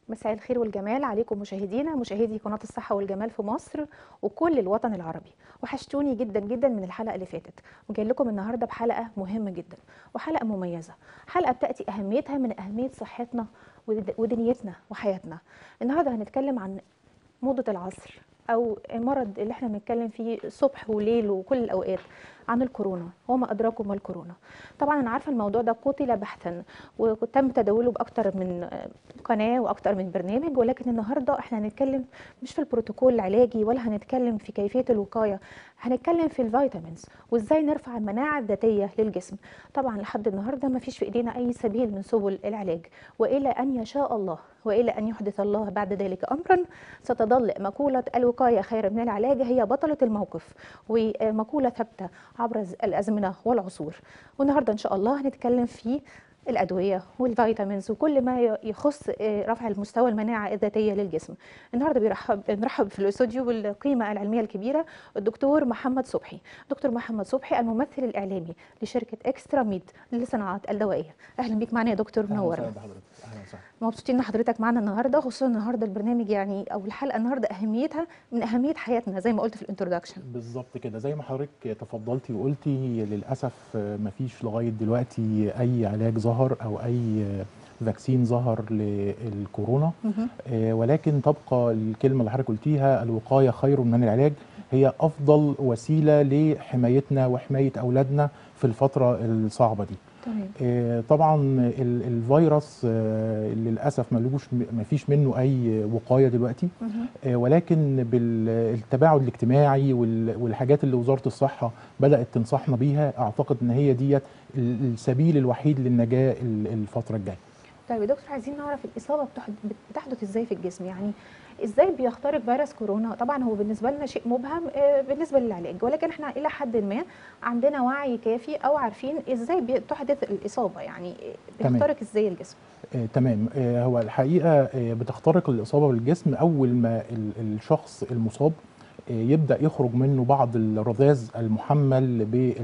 مساء الخير والجمال عليكم مشاهدينا مشاهدي قناة الصحة والجمال في مصر وكل الوطن العربي وحشتوني جدا جدا من الحلقة اللي فاتت وجاي لكم النهاردة بحلقة مهمة جدا وحلقة مميزة حلقة بتأتي أهميتها من أهمية صحتنا ود- ودنيتنا وحياتنا النهاردة هنتكلم عن موضة العصر أو المرض اللي احنا بنتكلم فيه صبح وليل وكل الأوقات عن الكورونا وما أدراكم ما الكورونا طبعا أنا عارفة الموضوع ده قتل بحثا وتم تداوله بأكتر من قناة وأكتر من برنامج ولكن النهاردة احنا هنتكلم مش في البروتوكول العلاجي ولا هنتكلم في كيفية الوقاية هنتكلم في الفيتامينز وازاي نرفع المناعة الذاتية للجسم طبعا لحد النهاردة ما فيش في ايدينا اي سبيل من سبل العلاج والى ان يشاء الله والى ان يحدث الله بعد ذلك امرا ستظل مقولة الوقاية خير من العلاج هي بطلة الموقف ومقولة ثابتة عبر الازمنة والعصور والنهاردة ان شاء الله هنتكلم في الادويه والفيتامينز وكل ما يخص رفع المستوى المناعه الذاتيه للجسم النهارده بيرحب بنرحب في الاستوديو بالقيمه العلميه الكبيره الدكتور محمد صبحي دكتور محمد صبحي الممثل الاعلامي لشركه اكسترا ميد للصناعات الدوائيه اهلا بيك معانا يا دكتور منور اهلا بحضرتك اهلا وسهلا مبسوطين ان حضرتك معانا النهارده خصوصا النهارده البرنامج يعني او الحلقه النهارده اهميتها من اهميه حياتنا زي ما قلت في الانترودكشن بالظبط كده زي ما حضرتك تفضلتي وقلتي للاسف مفيش لغايه دلوقتي اي علاج ظهر او اي فاكسين ظهر للكورونا آه، ولكن تبقى الكلمه اللي حضرتك قلتيها الوقايه خير من العلاج هي افضل وسيله لحمايتنا وحمايه اولادنا في الفتره الصعبه دي تمام آه، طبعا ال- الفيروس آه، للاسف ملوش مفيش منه اي وقايه دلوقتي مهم. آه، ولكن بالتباعد الاجتماعي وال- والحاجات اللي وزاره الصحه بدات تنصحنا بيها اعتقد ان هي ديت ال- السبيل الوحيد للنجاه ال- الفتره الجايه طيب يا دكتور عايزين نعرف الاصابه بتحد- بتحدث ازاي في الجسم يعني ازاي بيخترق فيروس كورونا طبعا هو بالنسبه لنا شيء مبهم آه، بالنسبه للعلاج ولكن احنا الى حد ما عندنا وعي كافي او عارفين ازاي بتحدث الاصابه يعني تمام. بيخترق ازاي الجسم آه، تمام آه، هو الحقيقه آه، بتخترق الاصابه بالجسم اول ما ال- الشخص المصاب آه، يبدا يخرج منه بعض الرذاذ المحمل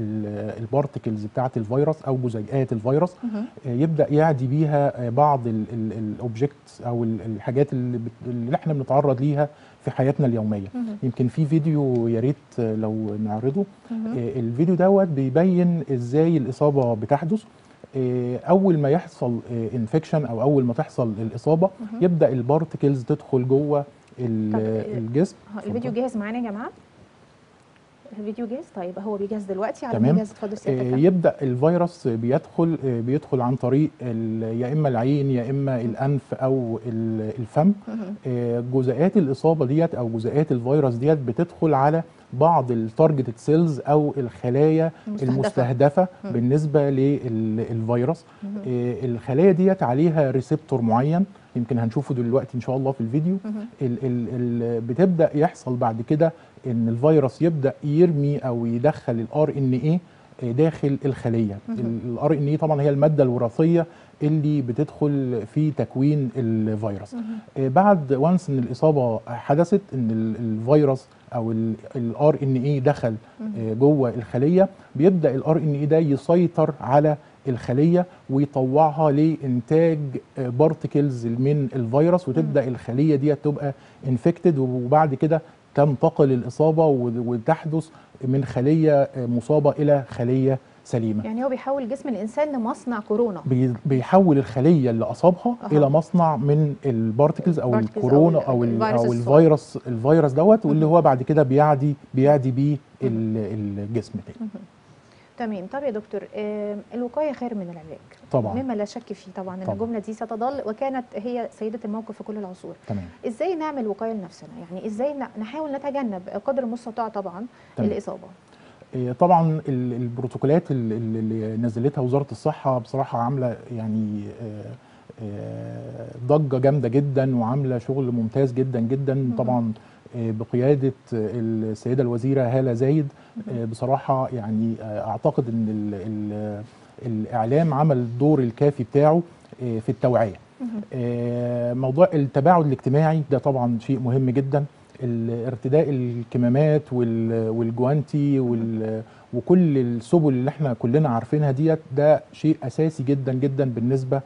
بالبارتكلز بتاعه الفيروس او جزيئات الفيروس آه، يبدا يعدي بيها آه، بعض الاوبجكتس او ال- الحاجات اللي, بت- اللي احنا بنتعرض ليها في حياتنا اليوميه مهم. يمكن في فيديو يا ريت آه، لو نعرضه مهم. آه، الفيديو دوت بيبين ازاي الاصابه بتحدث آه، اول ما يحصل انفكشن او اول ما تحصل الاصابه مهم. يبدا البارتكلز تدخل جوه ال- طب، آه، الجسم ها، الفيديو جاهز معانا يا جماعه الفيديو جاهز طيب هو بيجهز دلوقتي على ما تمام. يجهز اتفضل آه، سيادتك يبدا الفيروس بيدخل آه، بيدخل عن طريق ال- يا اما العين يا اما الانف او ال- الفم مهم. آه، جزيئات الاصابه ديت او جزيئات الفيروس ديت بتدخل على بعض التارجتد سيلز او الخلايا المستهدفة. المستهدفه مم. بالنسبه للفيروس مهم. آه، الخلايا ديت عليها ريسبتور معين يمكن هنشوفه دلوقتي ان شاء الله في الفيديو مهم. ال ال ال بتبدا يحصل بعد كده ان الفيروس يبدا يرمي او يدخل الار ان اي داخل الخليه مهم. الار ان اي طبعا هي الماده الوراثيه اللي بتدخل في تكوين الفيروس مهم. آه، بعد وانس ان الاصابه حدثت ان ال- الفيروس او الار ان اي دخل آه، جوه الخليه بيبدا الار ان اي ده يسيطر على الخليه ويطوعها لانتاج بارتكلز من الفيروس وتبدا الخليه دي تبقى انفكتد وبعد كده تنتقل الاصابه وت- وتحدث من خليه آه، مصابه الى خليه سليمه يعني هو بيحول جسم الانسان لمصنع كورونا بي- بيحول الخليه اللي اصابها أها. الى مصنع من البارتكلز او Particles الكورونا أو او ال- ال- الفيروس او الصغير. الفيروس الفيروس دوت واللي مهم. هو بعد كده بيعدي بيعدي بيه ال- الجسم تاني تمام طب يا دكتور آم، الوقايه خير من العلاج طبعا مما لا شك فيه طبعا ان طبعاً. الجمله دي ستظل وكانت هي سيده الموقف في كل العصور تمام ازاي نعمل وقايه لنفسنا يعني ازاي ن- نحاول نتجنب قدر المستطاع طبعا تمام. الاصابه إيه، طبعا ال- البروتوكولات ال- ال- اللي نزلتها وزاره الصحه بصراحه عامله يعني آه، آه، ضجه جامده جدا وعامله شغل ممتاز جدا جدا طبعا آه، بقياده السيده الوزيره هاله زايد آه، بصراحه يعني آه، اعتقد ان ال- ال- الاعلام عمل الدور الكافي بتاعه آه، في التوعيه مهم. آه، موضوع التباعد الاجتماعي ده طبعا شيء مهم جدا ال- ارتداء الكمامات وال- والجوانتي وال- وكل السبل اللي احنا كلنا عارفينها ديت ده شيء اساسي جدا جدا بالنسبه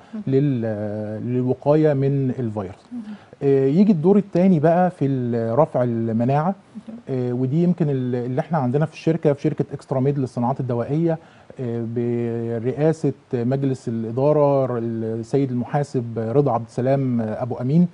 لل- للوقايه من الفيروس آه، يجي الدور الثاني بقى في ال- رفع المناعه آه، ودي يمكن ال- اللي احنا عندنا في الشركه في شركه اكسترا ميد للصناعات الدوائيه آه، برئاسه مجلس الاداره السيد المحاسب رضا عبد السلام ابو امين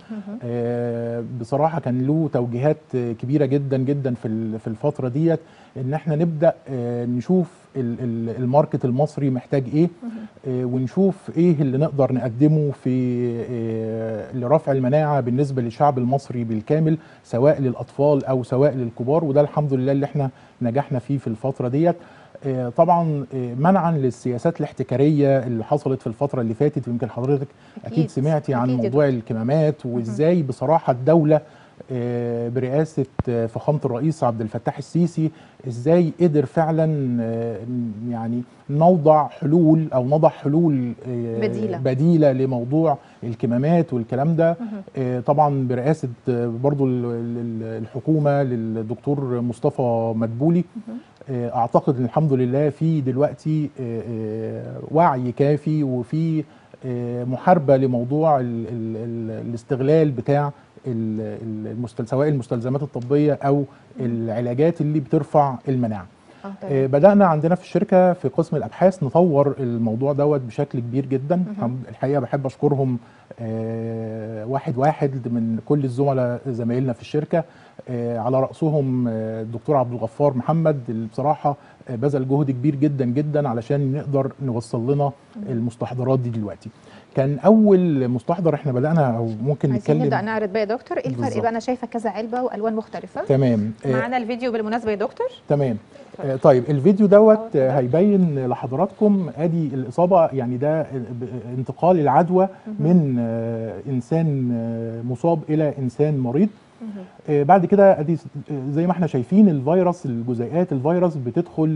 آه، بصراحه كان له توجيهات كبيره جدا جدا في ال- في الفتره ديت ان احنا نبدا آه، نشوف ال- ال- الماركت المصري محتاج ايه آه، ونشوف ايه اللي نقدر نقدمه في آه، لرفع المناعه بالنسبه للشعب المصري بالكامل سواء للاطفال او سواء للكبار وده الحمد لله اللي احنا نجحنا فيه في الفتره ديت آه، طبعا آه، منعا للسياسات الاحتكاريه اللي حصلت في الفتره اللي فاتت ويمكن حضرتك اكيد, أكيد، سمعتي عن أكيد يا موضوع الكمامات وازاي بصراحه الدوله آه، برئاسه آه، فخامه الرئيس عبد الفتاح السيسي ازاي قدر فعلا آه، يعني نوضع حلول او نضع حلول آه، بديلة. بديله لموضوع الكمامات والكلام ده آه، طبعا برئاسه آه، برضو ال- ال- الحكومه للدكتور مصطفى مدبولي آه، اعتقد ان الحمد لله في دلوقتي آه، آه، وعي كافي وفي آه، محاربه لموضوع ال ال ال الاستغلال بتاع ال- ال- المستل سواء المستلزمات الطبيه او العلاجات اللي بترفع المناعه. اه آه، تمام بدأنا عندنا في الشركة في قسم الأبحاث نطور الموضوع دوت بشكل كبير جدا الحمد- الحقيقة بحب أشكرهم آه، واحد واحد من كل الزملاء زمايلنا في الشركة آه، على رأسهم آه، الدكتور عبد الغفار محمد اللي بصراحة آه، بذل جهد كبير جدا جدا علشان نقدر نوصل لنا المستحضرات دي دلوقتي كان أول مستحضر احنا بدأنا أو ممكن عايزين نبدا نتكلم نعرض بقى يا دكتور ايه الفرق بالظبط. بقى انا شايفه كذا علبه والوان مختلفه تمام آه، معانا الفيديو بالمناسبه يا دكتور تمام آه، طيب الفيديو دوت اتفضل. آه، هيبين لحضراتكم ادي الاصابه يعني ده ب- انتقال العدوى من آه، انسان آه، مصاب الى انسان مريض آه، بعد كده ادي س- آه، زي ما احنا شايفين الفيروس الجزيئات الفيروس بتدخل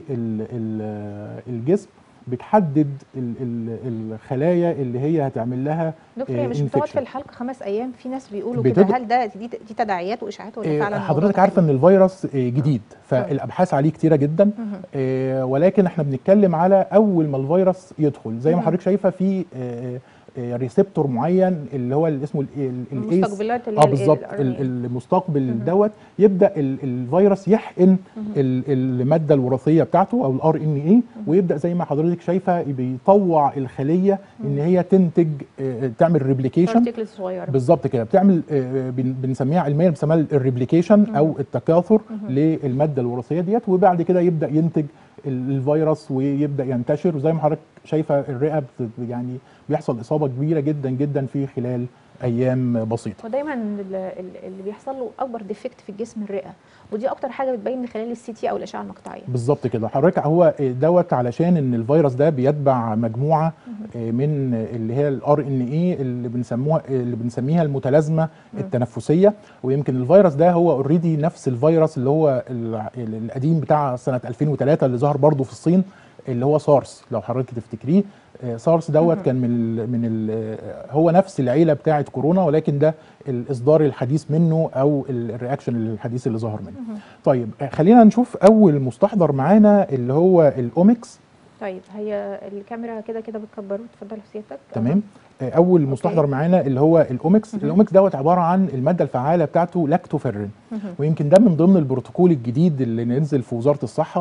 للجسم بتحدد ال- ال- الخلايا اللي هي هتعمل لها دكتور هي آه، مش بتقعد infection. في الحلقه خمس ايام في ناس بيقولوا بتد- كده هل ده دي, دي تداعيات واشاعات ولا آه، فعلا الموضوع حضرتك ده عارفه حقيقي؟ ان الفيروس آه، جديد فالابحاث عليه كتيره جدا مهم. آه، ولكن احنا بنتكلم على اول ما الفيروس يدخل زي ما مهم. حضرتك شايفه في آه، آه، ريسبتور معين اللي هو اللي اسمه ال- ال- الايس المستقبلات اللي اه هي بالظبط ال- ال- ال- المستقبل مهم. دوت يبدا ال- الفيروس يحقن ال- الماده الوراثيه بتاعته او الار ان اي ويبدا زي ما حضرتك شايفه بيطوع الخليه ان هي تنتج آه، تعمل ريبليكيشن particles صغيره بالظبط كده بتعمل آه، بن- بنسميها علميا بنسميها الريبليكيشن او التكاثر للماده الوراثيه ديت وبعد كده يبدا ينتج ال- الفيروس ويبدا ينتشر وزي ما حضرتك شايفه الرئه بت- يعني بيحصل اصابه كبيره جدا جدا في خلال ايام بسيطه ودايما ال- ال- اللي بيحصل له اكبر ديفكت في الجسم الرئه ودي اكتر حاجه بتبين من خلال السي تي او الاشعه المقطعيه بالظبط كده حضرتك هو دوت علشان ان الفيروس ده بيتبع مجموعه آه، من اللي هي الار ان اي اللي بنسموها اللي بنسميها المتلازمه التنفسيه ويمكن الفيروس ده هو اوريدي نفس الفيروس اللي هو الع- القديم بتاع سنه 2003 اللي ظهر برضه في الصين اللي هو سارس لو حضرتك تفتكريه آه، سارس دوت كان من ال من ال هو نفس العيله بتاعه كورونا ولكن ده الاصدار الحديث منه او ال- الرياكشن الحديث اللي ظهر منه طيب آه، خلينا نشوف اول مستحضر معانا اللي هو الاوميكس طيب هي الكاميرا كده كده بتكبره اتفضل سيادتك تمام آه، اول مستحضر معانا اللي هو الاوميكس الاوميكس دوت عباره عن الماده الفعاله بتاعته لاكتوفيرين ويمكن ده من ضمن البروتوكول الجديد اللي نزل في وزاره الصحه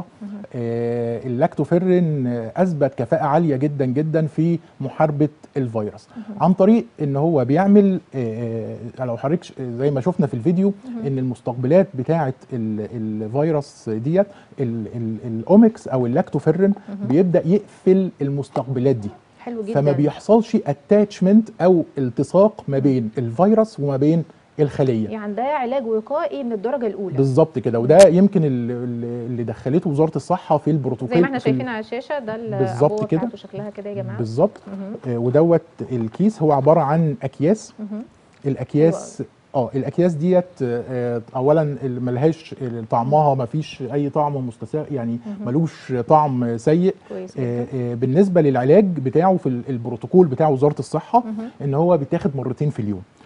آه، اللاكتوفيرين آه، اثبت كفاءه عاليه جدا جدا في محاربه الفيروس عن طريق ان هو بيعمل آه، آه، لو حضرتك ش- زي ما شفنا في الفيديو ان المستقبلات بتاعه ال- الفيروس ديت ال- ال- الاوميكس او اللاكتوفيرين بيبدا يقفل المستقبلات دي حلو جدا فما بيحصلش اتاتشمنت او التصاق ما بين الفيروس وما بين الخليه يعني ده علاج وقائي من الدرجه الاولى بالظبط كده وده يمكن اللي, اللي دخلته وزاره الصحه في البروتوكول زي ما احنا في ال- شايفين على الشاشه ده بالظبط الابوه كده. بتاعته شكلها كده يا جماعه بالظبط مهم. آه، ودوت الكيس هو عباره عن اكياس مهم. الاكياس اه الاكياس ديت آه، اولا ال- ملهاش طعمها ما فيش اي طعم مستساغ يعني ملوش طعم سيء كويس آه، جدا آه، بالنسبه للعلاج بتاعه في ال- البروتوكول بتاع وزاره الصحه مهم. ان هو بيتاخد مرتين في اليوم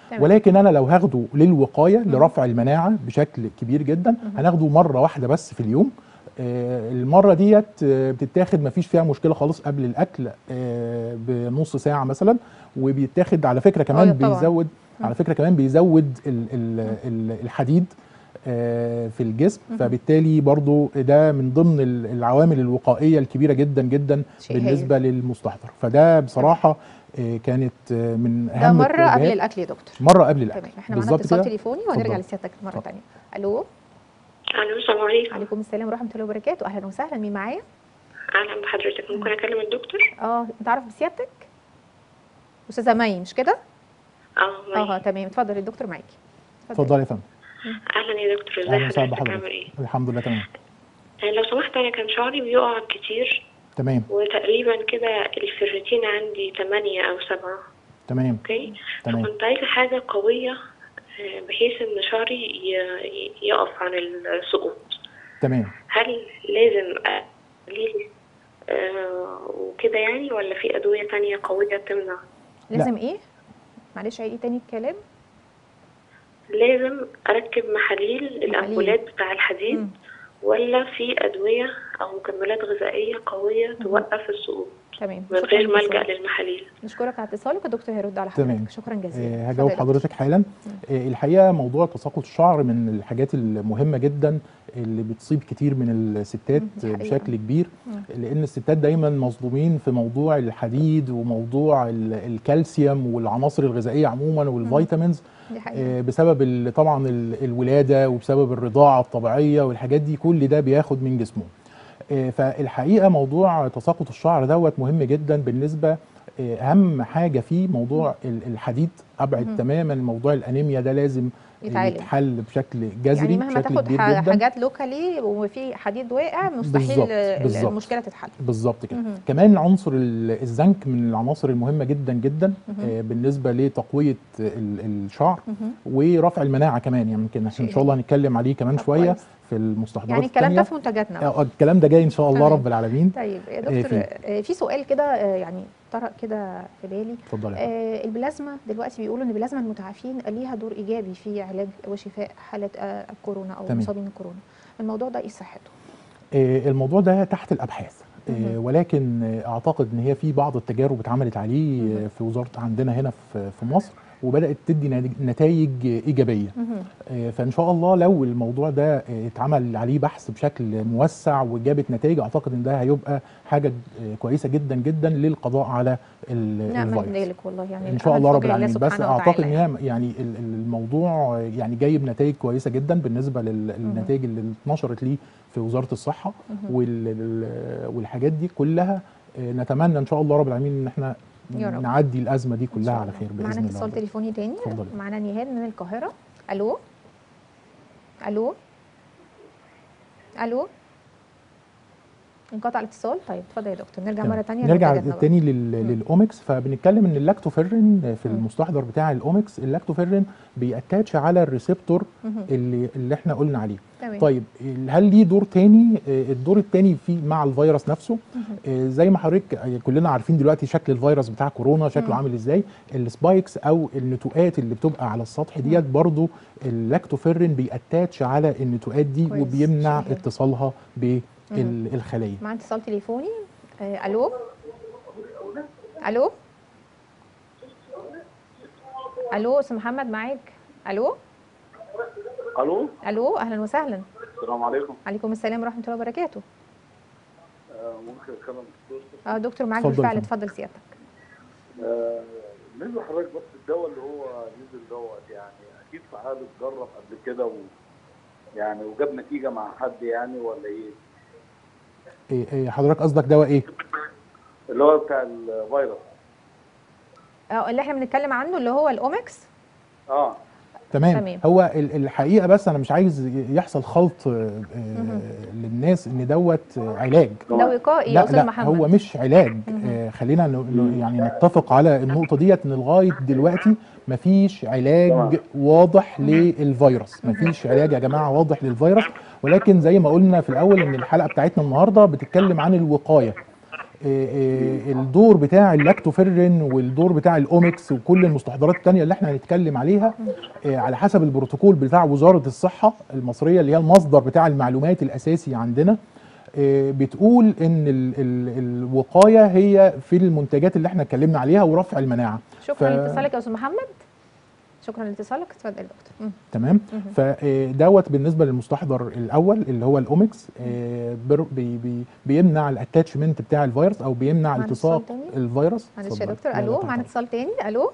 تمام. ولكن انا لو هاخده للوقايه لرفع المناعه بشكل كبير جدا هناخده مره واحده بس في اليوم آه، المره ديت آه، بتتاخد مفيش فيها مشكله خالص قبل الاكل آه، بنص ساعه مثلا وبيتاخد على فكره كمان أيوة طبعاً. بيزود على فكره كمان بيزود ال- ال- ال- الحديد آه، في الجسم فبالتالي برضو ده من ضمن ال- العوامل الوقائيه الكبيره جدا جدا شيء هايل. بالنسبه للمستحضر فده بصراحه آه، كانت آه، من ده اهم مره قبل التوجيهات. الاكل يا دكتور مره قبل الاكل تمام احنا معانا بالظبط اتصال كده تليفوني وهنرجع اتفضل. لسيادتك مره اتفضل. ثانيه الو الو السلام عليكم عليكم السلام ورحمه الله وبركاته اهلا وسهلا مين معايا اهلا بحضرتك ممكن اكلم الدكتور اه انت عارف بسيادتك استاذه مي مش كده اه اه مي. تمام اتفضل الدكتور معاكي اتفضل يا فندم اهلا يا دكتور ازي اهلا وسهلا حضرتك عامل بحضرتك ايه الحمد لله تمام آه، لو سمحت انا كان شعري بيقع كتير تمام وتقريبا كده الفيرتين عندي 8 او 7 تمام اوكي تمام. فكنت عايزه حاجه قويه آه، بحيث ان شعري ي- ي- يقف عن السقوط تمام هل لازم اقلل آه، وكده يعني ولا في ادويه تانية قويه تمنع لازم ايه معلش عيدي تاني الكلام لازم اركب محاليل الامبولات بتاع الحديد مم. ولا في ادويه او مكملات غذائيه قويه توقف السقوط تمام من شكراً غير ما الجا لاتصالك. للمحاليل نشكرك على اتصالك الدكتور هيرد على تمام. حضرتك شكرا جزيلا آه، اتفضل هجاوب يا دكتور. حضرتك حالا آه، الحقيقه موضوع تساقط الشعر من الحاجات المهمه جدا اللي بتصيب كتير من الستات مم، دي آه، حقيقة. بشكل كبير مم. لان الستات دايما مظلومين في موضوع الحديد وموضوع ال- الكالسيوم والعناصر الغذائيه عموما والفيتامينز دي حقيقة آه، بسبب ال- طبعا ال- الولاده وبسبب الرضاعه الطبيعيه والحاجات دي كل ده بياخد من جسمه آه، فالحقيقه موضوع تساقط الشعر دوت مهم جدا بالنسبه آه، اهم حاجه فيه موضوع ال- الحديد ابعد مم. تماما موضوع الانيميا ده لازم يتعالج. يتحل بشكل جذري يعني مهما بشكل تاخد كبير ح- جدا حاجات لوكالي وفي حديد واقع مستحيل بالظبط، ال- بالظبط. المشكله تتحل بالظبط كده مهم. كمان عنصر ال- الزنك من العناصر المهمه جدا جدا مهم. آه، بالنسبه لتقويه ال- الشعر مهم. ورفع المناعه كمان يعني يمكن احنا ان شيء شاء الله هنتكلم عليه كمان طب شويه كويس. في المستحضرات يعني الكلام ده التانية. في منتجاتنا آه، الكلام ده جاي ان شاء الله تمام. رب العالمين طيب يا آه، دكتور في- آه، في سؤال كده آه، يعني طرق كده في بالي اتفضل يا فندم. آه، البلازما دلوقتي بيقولوا ان البلازما المتعافين ليها دور ايجابي في علاج وشفاء حاله آه، الكورونا او تمام. مصابين الكورونا الموضوع ده ايه صحته آه، الموضوع ده تحت الابحاث آه، مهم. ولكن آه، اعتقد ان هي في بعض التجارب اتعملت عليه آه، مهم. في وزاره عندنا هنا في في مصر وبدات تدي نتيج- نتائج ايجابيه مهم. آه، فان شاء الله لو الموضوع ده آه، اتعمل عليه بحث بشكل موسع وجابت نتائج اعتقد ان ده هيبقى حاجه آه، كويسه جدا جدا للقضاء على ال- نعم الفيروس ذلك والله يعني ان شاء الأمل الله في رب وجه العالمين بس سبحانه اعتقد ان وتعالى هي يعني ال- ال- الموضوع يعني جايب نتائج كويسه جدا بالنسبه للنتائج اللي اتنشرت ليه في وزاره الصحه مهم. وال- ال- والحاجات دي كلها آه، نتمنى ان شاء الله رب العالمين ان احنا يا رب. نعدي الازمه دي إن كلها شاء على الله. خير باذن معانا الله اتصال رب. تليفوني تاني اتفضلي. معانا نهاد من القاهره الو الو الو انقطع الاتصال طيب اتفضل يا دكتور نرجع تمام. مره تانية نرجع لمنتجاتنا بقى. تاني لل- مم. للاوميكس فبنتكلم ان اللاكتوفيرين في مم. المستحضر بتاع الاوميكس اللاكتوفيرين بيأتاتش على الريسبتور مهم. اللي اللي احنا قلنا عليه تمام طيب هل ليه دور تاني آه، الدور التاني في مع الفيروس نفسه مهم. آه، زي ما حضرتك آه، كلنا عارفين دلوقتي شكل الفيروس بتاع كورونا شكله مم. عامل ازاي السبايكس او النتوءات اللي بتبقى على السطح ديت برضو اللاكتوفيرين بيأتاتش على النتوءات دي كويس. وبيمنع شيء. اتصالها بالخليه معانا اتصال تليفوني آه، الو الو الو استاذ محمد معاك الو الو الو اهلا وسهلا السلام عليكم عليكم السلام ورحمه الله وبركاته آه، ممكن اتكلم دكتور اه دكتور معاك اتفضل بالفعل يا فندم. اتفضل سيادتك آه، بالنسبه لحضرتك بس الدواء اللي هو نزل دوت يعني اكيد فعال اتجرب قبل كده و يعني وجاب نتيجه مع حد يعني ولا ايه؟ إيه إيه حضرتك قصدك دواء ايه اللي هو بتاع الفيروس اه اللي احنا بنتكلم عنه اللي هو الاومكس اه تمام. تمام. تمام هو ال- الحقيقه بس انا مش عايز يحصل خلط آه، آه، للناس ان دوت آه، علاج ده وقائي يا لا استاذ لا محمد هو مش علاج مهم. آه خلينا ن- ن- يعني نتفق على النقطه ديت ان لغايه دلوقتي مفيش علاج تمام. واضح للفيروس مفيش علاج يا جماعه واضح للفيروس ولكن زي ما قلنا في الاول ان الحلقه بتاعتنا النهارده بتتكلم عن الوقايه آه، آه، الدور بتاع اللاكتوفيرين والدور بتاع الاوميكس وكل المستحضرات التانية اللي احنا هنتكلم عليها آه، على حسب البروتوكول بتاع وزارة الصحة المصرية اللي هي المصدر بتاع المعلومات الأساسي عندنا آه، بتقول ان ال ال الوقايه هي في المنتجات اللي احنا اتكلمنا عليها ورفع المناعه شكرا ف- لاتصالك يا استاذ محمد شكرا لاتصالك اتفضل يا دكتور مم. تمام مهم. فدوت بالنسبه للمستحضر الاول اللي هو الاوميكس آه، بر- بي بي بيمنع الاتاتشمنت بتاع الفيروس او بيمنع معنا التصاق اتصال تاني؟ الفيروس معلش يا اتفضل. دكتور لا، لا، الو تحت معانا أمرك. اتصال تاني الو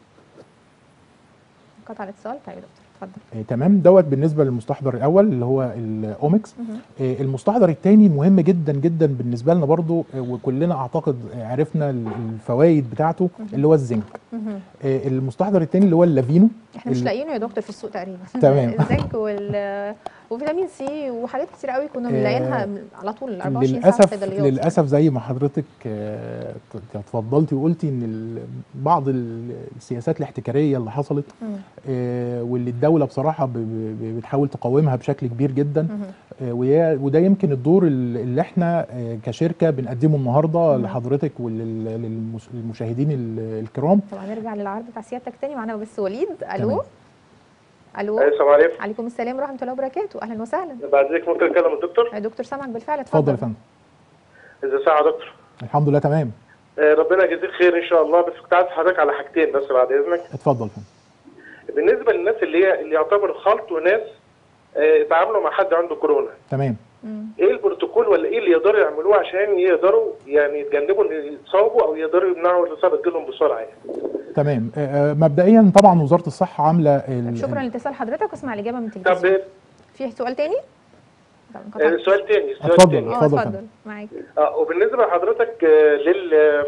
قطع الاتصال طيب يا دكتور اتفضل آه، تمام دوت بالنسبه للمستحضر الاول اللي هو الاوميكس مهم. آه، المستحضر الثاني مهم جدا جدا بالنسبه لنا برضو آه، وكلنا اعتقد آه، عرفنا ال- الفوائد بتاعته اللي هو الزنك مهم. آه، المستحضر الثاني اللي هو اللافينو احنا مش ال- لاقيينه يا دكتور في السوق تقريبا تمام. الزنك وال وفيتامين سي وحاجات كتير قوي كنا آه، بنلاقيها على طول 24 ساعه في للاسف الصيدليات للاسف زي ما حضرتك آه، ت- اتفضلتي وقلتي ان ال- بعض ال- السياسات الاحتكاريه اللي حصلت مم. آه، واللي الدوله بصراحه ب- ب- بتحاول تقاومها بشكل كبير جدا مهم. آه، ويا- وده يمكن الدور ال- اللي احنا آه، كشركه بنقدمه النهارده مم. لحضرتك وللمشاهدين الكرام طبعا نرجع للعرض بتاع سيادتك تاني معانا بس وليد تمام. الو الو السلام عليكم عليكم السلام ورحمه الله وبركاته اهلا وسهلا بعد ذلك ممكن اكلم الدكتور يا دكتور سامعك بالفعل اتفضل اتفضل يا فندم ازي ساعه يا دكتور الحمد لله تمام آه، ربنا يجزيك خير ان شاء الله بس كنت عايز حضرتك على حاجتين بس بعد اذنك اتفضل يا فندم بالنسبه للناس اللي هي اللي يعتبروا خلط وناس آه، اتعاملوا مع حد عنده كورونا تمام مم. ايه البروتوكول ولا ايه اللي يقدروا يعملوه عشان يقدروا يعني يتجنبوا ان يتصابوا او يقدروا يمنعوا الاصابه تجيلهم بسرعه يعني. تمام آه، آه، مبدئيا طبعا وزاره الصحه عامله ال- طيب شكرا لاتصال حضرتك واسمع الاجابه من طب التلفزيون آه، في سؤال تاني طب انقطع آه، سؤال تاني سؤال اتفضل. تاني اه اتفضل يا اتفضل فندم. معاك اه وبالنسبه لحضرتك آه، لل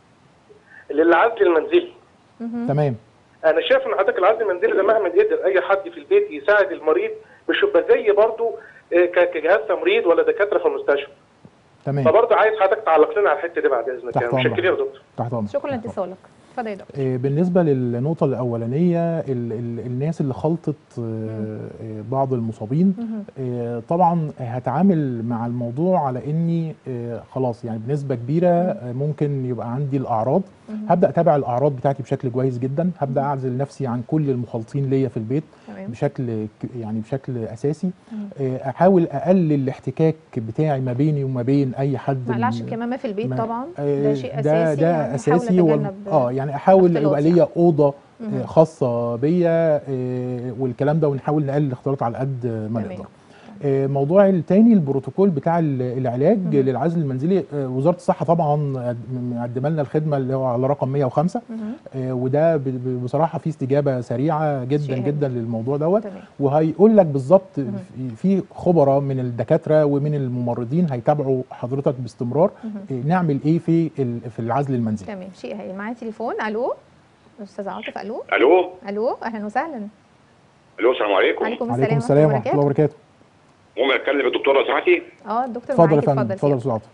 للعزل المنزلي مهم. تمام انا شايف ان حضرتك العزل المنزلي ده مهما قدر اي حد في البيت يساعد المريض مش يبقى زي برضه آه، ك- كجهاز تمريض ولا دكاتره في المستشفى تمام فبرضه عايز حضرتك تعلق لنا على الحته دي بعد اذنك تحت يعني أمرك. متشكرين يا دكتور تحت امرك شكرا تحت أمرك. لاتصالك اتفضل يا دكتور آه، بالنسبه للنقطه الاولانيه ال ال الناس اللي خلطت آه، آه، بعض المصابين مهم. آه، طبعا هتعامل مع الموضوع على اني آه، خلاص يعني بنسبه كبيره آه، ممكن يبقى عندي الاعراض مهم. هبدا اتابع الاعراض بتاعتي بشكل كويس جدا هبدا اعزل نفسي عن كل المخالطين ليا في البيت تمام بشكل ك- يعني بشكل اساسي مم. آه، احاول اقلل الاحتكاك بتاعي ما بيني وما بين اي حد ما اقلعش من- الكمامه في البيت ما- طبعا آه، ده شيء ده اساسي ده يعني نحاول اساسي وال- نتجنب اه يعني احاول الاختلاط يبقى ليا اوضه مهم. آه، خاصه بيا آه، والكلام ده ونحاول نقلل الاختلاط على قد ما تمام. نقدر آه، موضوع التاني البروتوكول بتاع ال- العلاج مهم. للعزل المنزلي آه، وزاره الصحه طبعا قد- مقدمه لنا الخدمه اللي هو على رقم 105 مهم. آه، وده ب- ب- بصراحه في استجابه سريعه جدا شيء هايل. جدا للموضوع دوت تمام وهيقول لك بالظبط مهم. في- في خبراء من الدكاتره ومن الممرضين هيتابعوا حضرتك باستمرار مهم. آه، نعمل ايه في ال- في العزل المنزلي تمام شيء هايل معايا تليفون الو استاذ عاطف الو الو الو اهلا وسهلا الو السلام عليكم عليكم السلام عليكم ورحمه السلام الله ورحمه الله وبركاته وبركاته ممكن اتكلم الدكتوره لو سمحتي اه الدكتور اتفضل يا معاك فندم اتفضل اتفضل يا سيادة. استاذ عاطف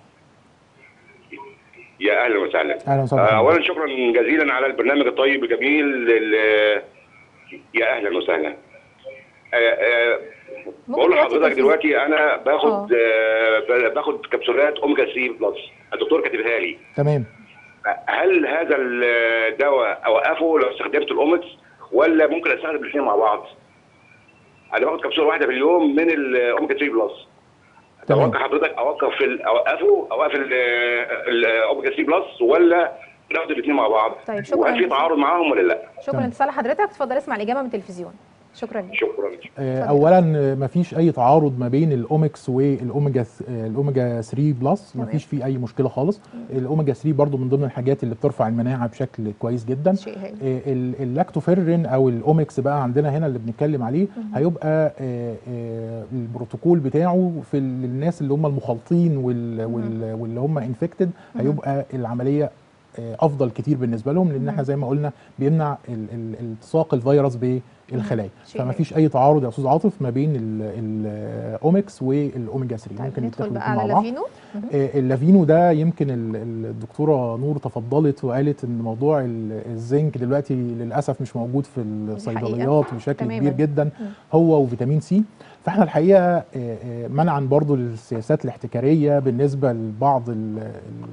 يا اهلا وسهلا اهلا وسهلا آه، فندم. اولا شكرا جزيلا على البرنامج الطيب الجميل ال- يا اهلا وسهلا آه، آه، ممكن بقول توطي لحضرتك التلفزيون؟ دلوقتي انا آه. باخد آه، ب- باخد كبسولات اوميجا 3 بلس الدكتور كاتبها لي تمام هل هذا الدواء اوقفه لو استخدمت الاوميكس ولا ممكن استخدم الاثنين مع بعض؟ انا باخد كبسوله واحده في اليوم من الاوميجا 3 بلس تمام. توقع حضرتك اوقف ال- اوقفه اوقف ال- الاوميجا 3 بلس ولا ناخد الاثنين مع بعض؟ طيب، شكراً وهل في جزيلاً. تعارض معاهم ولا لا؟ شكرا تمام. لاتصال حضرتك اتفضل اسمع الاجابه من التلفزيون شكرا لك شكرا آه، اتفضل. اولا ما فيش اي تعارض ما بين الاوميكس والاوميجا ث- آه، الاوميجا 3 بلس ما تمام. فيش فيه اي مشكله خالص الاوميجا 3 برضو من ضمن الحاجات اللي بترفع المناعه بشكل كويس جدا شيء هايل آه، ال- اللاكتوفيرين او الاوميكس بقى عندنا هنا اللي بنتكلم عليه هيبقى آه، آه، البروتوكول بتاعه في ال- الناس اللي هم المخالطين وال- وال- واللي هم انفكتد هيبقى العمليه آه، افضل كتير بالنسبه لهم لان احنا زي ما قلنا بيمنع ال- ال- التصاق الفيروس بالخلايا شيء فما هايل. فيش اي تعارض يا استاذ عاطف ما بين الاوميكس والاوميجا 3 طيب ممكن ندخل يتاخدوا بقى الاتنين على مع بعض لافينو مهم. آه، اللافينو ده يمكن ال- ال- الدكتوره نور تفضلت وقالت ان موضوع ال- الزنك دلوقتي للاسف مش موجود في الصيدليات بشكل تماماً. كبير جدا هو وفيتامين سي فاحنا الحقيقه آه، آه، منعا برضو للسياسات الاحتكاريه بالنسبه لبعض ال- ال-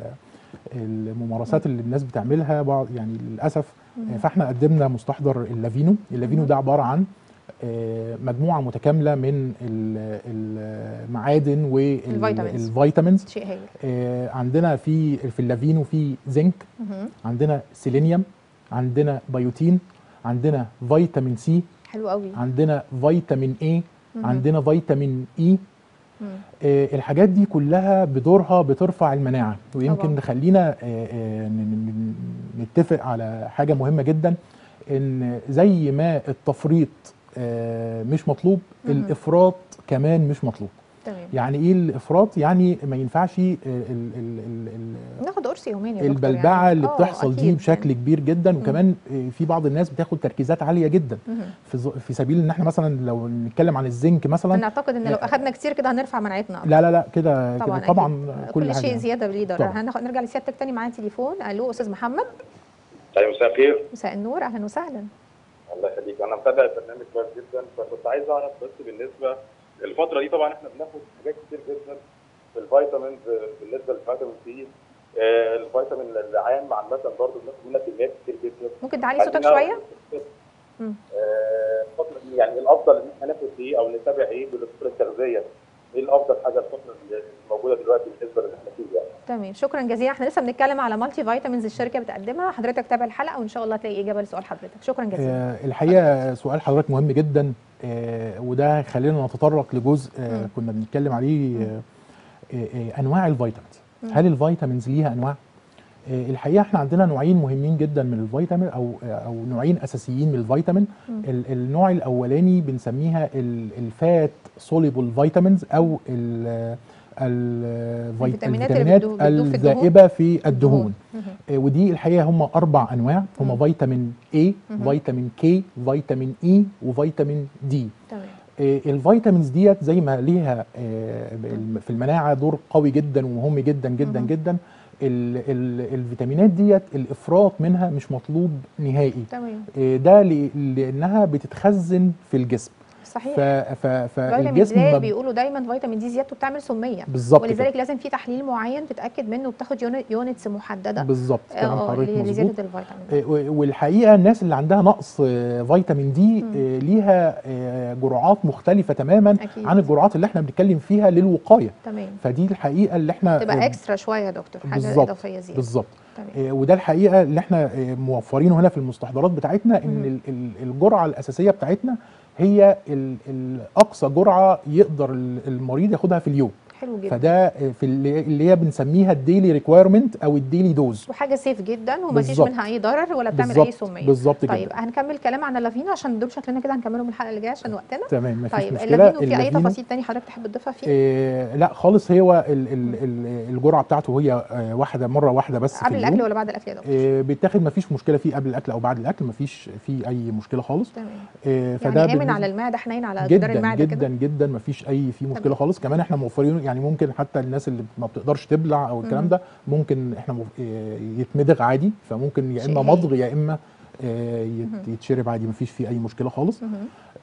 الممارسات اللي الناس بتعملها بعض يعني للاسف آه، فاحنا قدمنا مستحضر اللافينو اللافينو ده عباره عن آه، مجموعه متكامله من ال- المعادن الفيتامينز. والفيتامينز شيء هايل آه، عندنا في في اللافينو في زنك مهم. عندنا سيلينيوم عندنا بيوتين عندنا فيتامين سي حلو قوي عندنا فيتامين اي مهم. عندنا فيتامين اي مم. آه، الحاجات دي كلها بدورها بترفع المناعه ويمكن طبعاً. نخلينا آه، آه، ن- ن- ن- نتفق على حاجه مهمه جدا ان زي ما التفريط آه، مش مطلوب مهم. الافراط كمان مش مطلوب تمام يعني ايه الافراط يعني ما ينفعش آه، ال- ال- ال- ال- ناخد قرص يومين يا دكتور البلبعه يعني. اللي آه، بتحصل دي أكيد بشكل كبير جدا وكمان آه، في بعض الناس بتاخد تركيزات عاليه جدا مهم. في ز- في سبيل ان احنا مثلا لو نتكلم عن الزنك انا مثلا اعتقد ان لو اخدنا كتير كده هنرفع مناعتنا لا لا لا كده طبعا كده طبعا أكيد. كل, كل حاجه شيء زياده بليدر طبعاً. هناخد نرجع لسيادتك تاني معانا تليفون الو استاذ محمد طيب مساء الخير مساء النور اهلا وسهلا الله يخليك انا متابع البرنامج كويس جدا فكنت عايز اعرف بس بالنسبه الفتره دي طبعا احنا بناخد حاجات كتير جدا في الفيتامينز بالنسبه للفيتامين سي آه، الفيتامين العام عامه برضه بناخد منها كميات كتير جدا ممكن تعلي صوتك عايزين شويه نعرف مم. آه، الفتره دي يعني الافضل ان احنا ناخد ايه او نتابع ايه بالفتره التغذيه ايه الافضل حاجه الفتره اللي موجوده دلوقتي بالنسبه للي احنا فيه يعني تمام شكرا جزيلا احنا لسه بنتكلم على مالتي فيتامينز الشركه بتقدمها حضرتك تابع الحلقه وان شاء الله تلاقي اجابه لسؤال حضرتك شكرا جزيلا آه، الحقيقه سؤال حضرتك مهم جدا آه، وده هيخلينا نتطرق لجزء آه، مم. كنا بنتكلم عليه آه، آه، آه، انواع الفيتامينز مم. هل الفيتامينز ليها انواع آه، الحقيقه احنا عندنا نوعين مهمين جدا من الفيتامين او او نوعين اساسيين من الفيتامين مم. ال- النوع الاولاني بنسميها ال- الفات سوليبل فيتامينز او ال- ال- الفيتامينات اللي الفيتامينات بتدوب- بتدوب في الدهون. الذائبه في الدهون مهم. آه، ودي الحقيقه هم اربع انواع هم مم. فيتامين A مهم. فيتامين K فيتامين E وفيتامين D تمام آه، الفيتامينز ديت زي ما ليها آه، الم- في المناعه دور قوي جدا ومهم جدا جدا مهم. جدا ال ال الفيتامينات ديت الافراط منها مش مطلوب نهائي تمام آه، ده ل- لانها بتتخزن في الجسم ف صحيح ف فيتامين فالجسم دي ما- بيقولوا دايما فيتامين دي زيادته بتعمل سميه بالظبط كده. ولذلك لازم في تحليل معين تتاكد منه وبتاخد يونت يونتس محدده بالظبط كلام اه حضرتك ل- مظبوط لزياده الفيتامين آه، و- والحقيقه الناس اللي عندها نقص آه، فيتامين دي آه، ليها آه، جرعات مختلفه تماما أكيد. عن الجرعات اللي احنا بنتكلم فيها للوقايه تمام فدي الحقيقه اللي احنا تبقى آه، اكسترا شويه يا دكتور حاجه بالظبط اضافيه زياده بالظبط تمام آه، وده الحقيقه اللي احنا آه، موفرينه هنا في المستحضرات بتاعتنا ان مهم. ال- ال- الجرعه الاساسيه بتاعتنا هي ال- ال- اقصى جرعه يقدر ال- المريض ياخدها في اليوم حلو جدا فده آه، في اللي اللي هي بنسميها الديلي ريكويرمنت او الديلي دوز وحاجه سيف جدا وما فيش بالظبط. منها اي ضرر ولا بتعمل اي بالظبط سميه بالظبط طيب كده هنكمل كلام عن اللافينو عشان دول شكلنا كده هنكمله من الحلقه اللي جايه عشان وقتنا تمام مفيش طيب مشكله اللافينو في اي اللافينو- تفاصيل تاني حضرتك تحب تضيفها فيه آه لا خالص هو ال ال ال الجرعه بتاعته هي آه واحده مره واحده بس قبل في الاكل اليوم ولا بعد الاكل يا دكتور آه بيتاخد مفيش مشكله فيه قبل الاكل او بعد الاكل مفيش فيه اي مشكله خالص تمام آه فده يعني امن بالنسبة- على المعده حنين على جدار جدا المعده جدا كده جدا مفيش اي فيه مشكله تمام. خالص كمان احنا موفرين يعني ممكن حتى الناس اللي ما بتقدرش تبلع او الكلام مم. ده ممكن احنا مف- آه، يتمضغ عادي فممكن يا شيء اما هايل. مضغ يا اما آه، يت- مهم. يتشرب عادي مفيش فيه اي مشكله خالص مهم.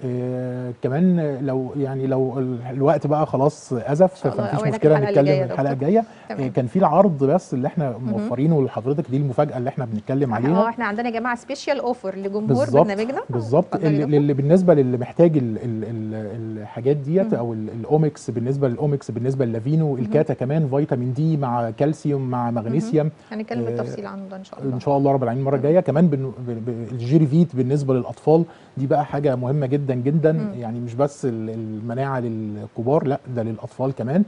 آه كمان لو يعني لو ال- الوقت بقى خلاص ازف شاء الله فمفيش أوعدك مشكله الحلقة اللي جاية نتكلم يا الحلقه دكتور. الجايه تمام. آه كان في العرض بس اللي احنا موفرينه لحضرتك دي المفاجاه اللي احنا بنتكلم اه عليها احنا عندنا يا جماعه سبيشال اوفر لجمهور بالظبط برنامجنا بالظبط اتفضل يا اللي, دكتور. اللي بالنسبه للي محتاج ال ال ال الحاجات ديت مم. او ال- الاوميكس بالنسبه للاوميكس بالنسبه للافينو الكاتا كمان فيتامين دي مع كالسيوم مع مغنيسيوم هنتكلم آه، بالتفصيل عنه ده ان شاء الله ان شاء الله رب العالمين المره الجايه كمان بن- ب- ب- الجيري فيت بالنسبه للاطفال دي بقى حاجه مهمه جدا جدا مم. يعني مش بس ال- المناعه للكبار لا ده للاطفال كمان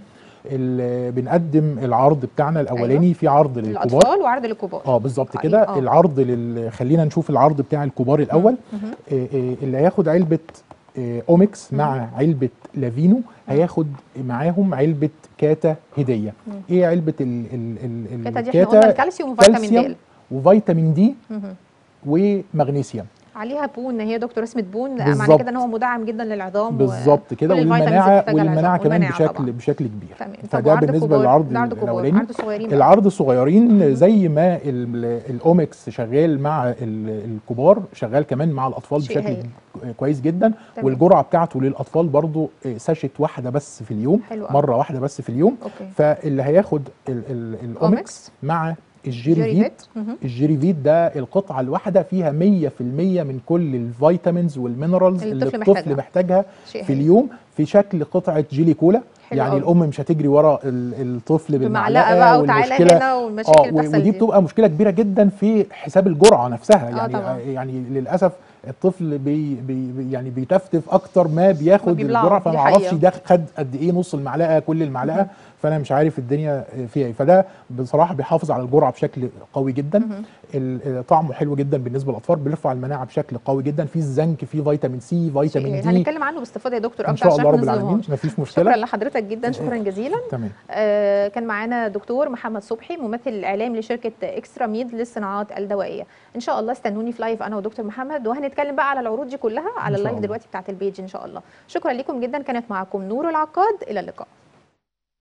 ال- بنقدم العرض بتاعنا الاولاني أيوة. في عرض للكبار الاطفال وعرض للكبار اه بالظبط حقيقي، كده آه. العرض لل... خلينا نشوف العرض بتاع الكبار الاول مهم. آه، آه، اللي هياخد علبه آه، اوميكس مع علبه لافينو هياخد معاهم علبه كاتا هديه مم. ايه علبه ال ال ال كاتا دي احنا قلنا الكالسيوم وفيتامين كالسيوم د وفيتامين دي مهم. ومغنيسيوم عليها بون هي دكتور رسمه بون معنى بالظبط. كده ان هو مدعم جدا للعظام و- بالظبط كده كل الفيتامينز والمناعه اللي بتحتاجها والمناعه العظام. كمان والمناعة بشكل طبعاً. بشكل كبير تمام طب فده وعرض بالنسبه كبار- للعرض ده عرض كبار الاولاني عرض صغيرين بقى. العرض الصغيرين زي ما ال- الاوميكس شغال مع ال- الكبار شغال كمان مع الاطفال شيء بشكل هايل. كويس جدا تمام. والجرعه بتاعته للاطفال برضو ساشت واحده بس في اليوم حلو أوي. مره واحده بس في اليوم اوكي فاللي هياخد ال- ال- الاوميكس أوميكس. مع الجيري جيري فيت فيت. مهم. الجيري فيت ده القطعه الواحده فيها 100% من كل الفيتامينز والمينرالز اللي اللي الطفل الطفل محتاجها. محتاجها شيء في هايل. اليوم في شكل قطعه جيلي كولا حلو يعني أوي. الام مش هتجري ورا ال- الطفل بمعلقه بالمعلقه بقى وتعالى والمشكلة- هنا والمشاكل اه اللي بتحصل ودي دي بتبقى مشكله كبيره جدا في حساب الجرعه نفسها آه يعني طبعاً. يعني للاسف الطفل بي بي بي- يعني بيتفتف اكتر ما بياخد بيبلعه، الجرعه دي فما اعرفش حقيقة. ده خد قد ايه نص المعلقه كل المعلقه فانا مش عارف الدنيا فيها ايه فده بصراحه بيحافظ على الجرعه بشكل قوي جدا ال- طعمه حلو جدا بالنسبه للاطفال بيرفع المناعه بشكل قوي جدا في الزنك في فيتامين سي شيء فيتامين هايل. دي هنتكلم عنه باستفاضه يا دكتور ان اكتر شاء عشان الله رب احنا العالمين نظلمهمش. مفيش شكرا مشكله لحضرتك جدا شكرا جزيلا تمام آه، كان معانا دكتور محمد صبحي ممثل الاعلام لشركه اكسترا ميد للصناعات الدوائيه ان شاء الله استنوني في لايف انا ودكتور محمد وهنتكلم بقى على العروض دي كلها على إن شاء اللايف الله. دلوقتي بتاعت البيج ان شاء الله شكرا لكم جدا كانت معكم نور العقاد الى اللقاء